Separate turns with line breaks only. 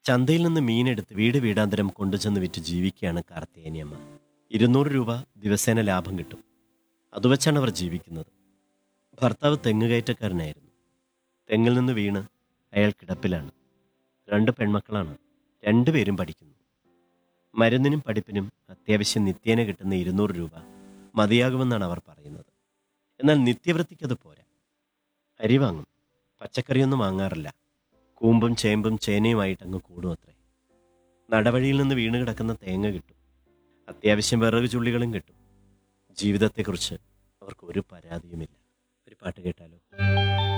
ചന്തയിൽ നിന്ന് മീനെടുത്ത് വീട് വീടാന്തരം കൊണ്ടുചെന്ന് വിറ്റ് ജീവിക്കുകയാണ് കാർത്തികേനിയമ്മ ഇരുന്നൂറ് രൂപ ദിവസേന ലാഭം കിട്ടും അതുവച്ചാണ് അവർ ജീവിക്കുന്നത് ഭർത്താവ് തെങ്ങുകയറ്റക്കാരനായിരുന്നു തെങ്ങിൽ നിന്ന് വീണ് അയാൾ കിടപ്പിലാണ് രണ്ട് പെൺമക്കളാണ് രണ്ടുപേരും പഠിക്കുന്നു മരുന്നിനും പഠിപ്പിനും അത്യാവശ്യം നിത്യേന കിട്ടുന്ന ഇരുന്നൂറ് രൂപ മതിയാകുമെന്നാണ് അവർ പറയുന്നത് എന്നാൽ നിത്യവൃത്തിക്കത് പോരാ അരി വാങ്ങും പച്ചക്കറിയൊന്നും വാങ്ങാറില്ല കൂമ്പും ചേമ്പും ചേനയുമായിട്ട് അങ്ങ് കൂടും അത്രേ നടവഴിയിൽ നിന്ന് വീണ് കിടക്കുന്ന തേങ്ങ കിട്ടും അത്യാവശ്യം വിറക് ചുള്ളികളും കിട്ടും ജീവിതത്തെക്കുറിച്ച് അവർക്ക് ഒരു പരാതിയുമില്ല ഒരു പാട്ട് കേട്ടാലോ